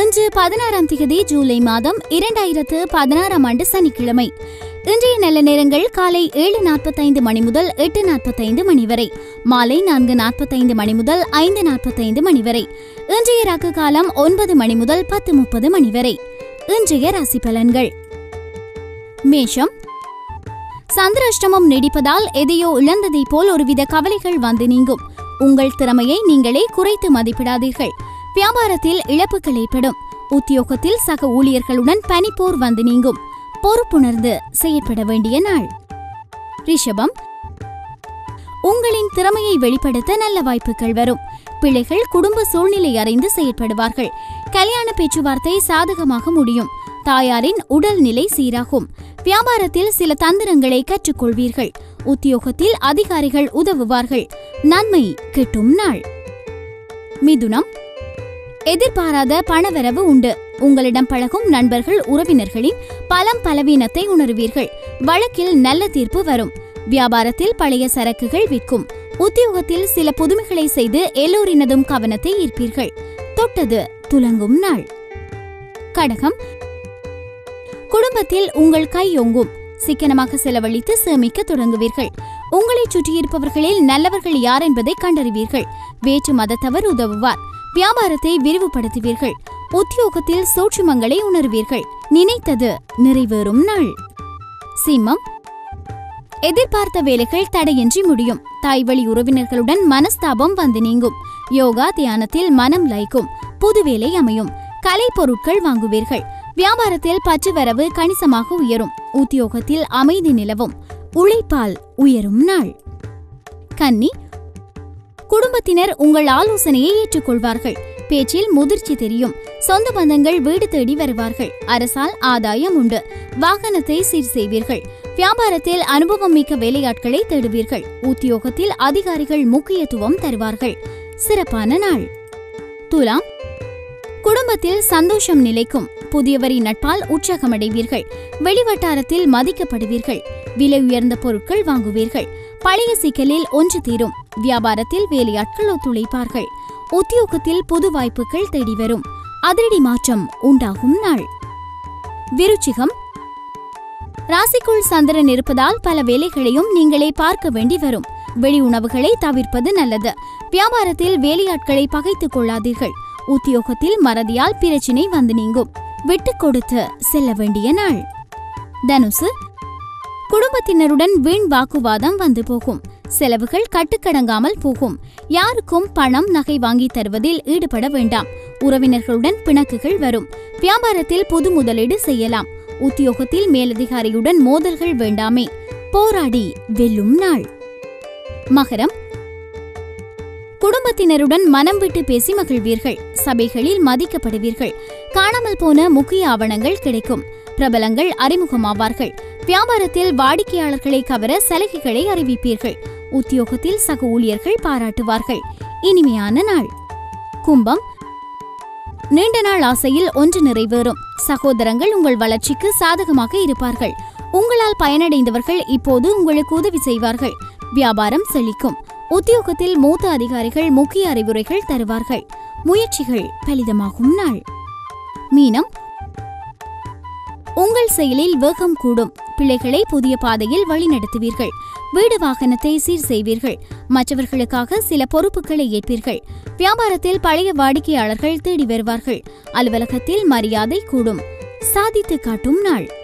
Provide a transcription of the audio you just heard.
இன்று பதினாறாம் திகதி ஜூலை மாதம் இரண்டாயிரத்து பதினாறாம் ஆண்டு சனிக்கிழமை இன்றைய நல்ல நேரங்கள் காலை ஏழு நாற்பத்தைந்து மணி முதல் எட்டு நாற்பத்தைந்து மணி வரை மாலை நான்கு நாற்பத்தைந்து மணி முதல் ஐந்து நாற்பத்தைந்து மணி வரை இன்றைய ராக்கு காலம் ஒன்பது மணி முதல் பத்து முப்பது மணி வரை இன்றைய ராசி பலன்கள் மேஷம் சந்திராஷ்டமம் நீடிப்பதால் எதையோ இழந்ததைப் போல் ஒருவித கவலைகள் வந்து நீங்கும் உங்கள் திறமையை நீங்களே குறைத்து மதிப்பிடாதீர்கள் வியாபாரத்தில் இழப்புகள் ஏற்படும் உத்தியோகத்தில் சக ஊழியர்களுடன் பனிப்போர் வந்து நீங்கும் பொறுப்புணர்ந்து செயற்பட வேண்டிய நாள் ரிஷபம் உங்களின் திறமையை வெளிப்படுத்த நல்ல வாய்ப்புகள் வரும் பிள்ளைகள் குடும்ப சூழ்நிலை அறிந்து செயற்படுவார்கள் கல்யாண பேச்சுவார்த்தை சாதகமாக முடியும் தாயாரின் உடல் நிலை சீராகும் வியாபாரத்தில் சில தந்திரங்களை கற்றுக்கொள்வீர்கள் உத்தியோகத்தில் அதிகாரிகள் உதவுவார்கள் நன்மை கிட்டும் நாள் மிதுனம் எதிர்பாராத பணவரவு உண்டு உங்களிடம் பழகும் நண்பர்கள் உறவினர்களின் பலம் பலவீனத்தை உணருவீர்கள் வழக்கில் நல்ல தீர்ப்பு வரும் வியாபாரத்தில் பழைய சரக்குகள் விற்கும் உத்தியோகத்தில் சில புதுமைகளை செய்து எல்லோரினதும் கவனத்தை ஈர்ப்பீர்கள் தொட்டது துலங்கும் நாள் கடகம் குடும்பத்தில் உங்கள் கையொங்கும் சிக்கனமாக செலவழித்து சேமிக்க தொடங்குவீர்கள் உங்களைச் சுற்றியிருப்பவர்களில் நல்லவர்கள் யார் என்பதை கண்டறிவீர்கள் வேற்று மதத்தவர் உதவுவார் வியாபாரத்தை விரிவுபடுத்துவீர்கள் உத்தியோகத்தில் சூட்சுமங்களை உணர்வீர்கள் நினைத்தது நிறைவேறும் நாள் சிம்மம் எதிர்பார்த்த வேலைகள் தடையின்றி முடியும் தாய்வழி உறவினர்களுடன் மனஸ்தாபம் வந்து நீங்கும் யோகா தியானத்தில் மனம் லைக்கும் புது வேலை அமையும் கலை பொருட்கள் வாங்குவீர்கள் வியாபாரத்தில் பற்று வரவு கணிசமாக உயரும் உத்தியோகத்தில் அமைதி நிலவும் உழைப்பால் உயரும் நாள் கன்னி குடும்பத்தினர் உங்கள் ஆலோசனையை ஏற்றுக்கொள்வார்கள் பேச்சில் முதிர்ச்சி தெரியும் சொந்த பந்தங்கள் வீடு தேடி வருவார்கள் அரசால் ஆதாயம் உண்டு வாகனத்தை சீர் செய்வீர்கள் வியாபாரத்தில் அனுபவம் மிக்க வேலையாட்களை தேடுவீர்கள் உத்தியோகத்தில் அதிகாரிகள் முக்கியத்துவம் தருவார்கள் சிறப்பான நாள் துலாம் குடும்பத்தில் சந்தோஷம் நிலைக்கும் புதியவரின் நட்பால் உற்சாகமடைவீர்கள் வெளிவட்டாரத்தில் மதிக்கப்படுவீர்கள் விலை உயர்ந்த பொருட்கள் வாங்குவீர்கள் பழைய சிக்கலில் ஒன்று தீரும் வியாபாரத்தில் வேலையாட்கள் ஒத்துழைப்பார்கள் உத்தியோகத்தில் புது வாய்ப்புகள் தேடி வரும் அதிரடி மாற்றம் உண்டாகும் நாள் விருச்சிகம் ராசிக்குள் சந்திரன் இருப்பதால் பல வேலைகளையும் நீங்களே பார்க்க வேண்டி வரும் வெளி உணவுகளை தவிர்ப்பது நல்லது வியாபாரத்தில் வேலையாட்களை பகைத்துக் கொள்ளாதீர்கள் உத்தியோகத்தில் மறதியால் பிரச்சினை வந்து நீங்கும் விட்டுக் கொடுத்து செல்ல வேண்டிய நாள் தனுசு குடும்பத்தினருடன் வீண் வாக்குவாதம் வந்து போகும் செலவுகள் கட்டுக்கடங்காமல் போகும் யாருக்கும் பணம் நகை வாங்கி தருவதில் ஈடுபட வேண்டாம் உறவினர்களுடன் பிணக்குகள் வரும் வியாபாரத்தில் புது முதலீடு செய்யலாம் உத்தியோகத்தில் மேலதிகாரியுடன் மோதல்கள் வேண்டாமே போராடி வெல்லும் நாள் மகரம் குடும்பத்தினருடன் மனம் விட்டு பேசி மகிழ்வீர்கள் சபைகளில் மதிக்கப்படுவீர்கள் காணாமல் போன முக்கிய ஆவணங்கள் கிடைக்கும் பிரபலங்கள் அறிமுகமாவார்கள் வியாபாரத்தில் வாடிக்கையாளர்களை கவர சலுகைகளை அறிவிப்பீர்கள் உத்தியோகத்தில் சக ஊழியர்கள் பாராட்டுவார்கள் இனிமையான நாள் கும்பம் நீண்ட நாள் ஆசையில் ஒன்று நிறைவேறும் சகோதரங்கள் உங்கள் வளர்ச்சிக்கு சாதகமாக இருப்பார்கள் உங்களால் பயனடைந்தவர்கள் இப்போது உங்களுக்கு உதவி செய்வார்கள் வியாபாரம் செழிக்கும் உத்தியோகத்தில் மூத்த அதிகாரிகள் முக்கிய அறிவுரைகள் தருவார்கள் முயற்சிகள் பலிதமாகும் நாள் மீனம் உங்கள் செயலில் வேகம் கூடும் பிள்ளைகளை புதிய பாதையில் வழிநடத்துவீர்கள் வீடு வாகனத்தை சீர் செய்வீர்கள் மற்றவர்களுக்காக சில பொறுப்புகளை ஏற்பீர்கள் வியாபாரத்தில் பழைய வாடிக்கையாளர்கள் தேடி வருவார்கள் அலுவலகத்தில் மரியாதை கூடும் சாதித்து காட்டும் நாள்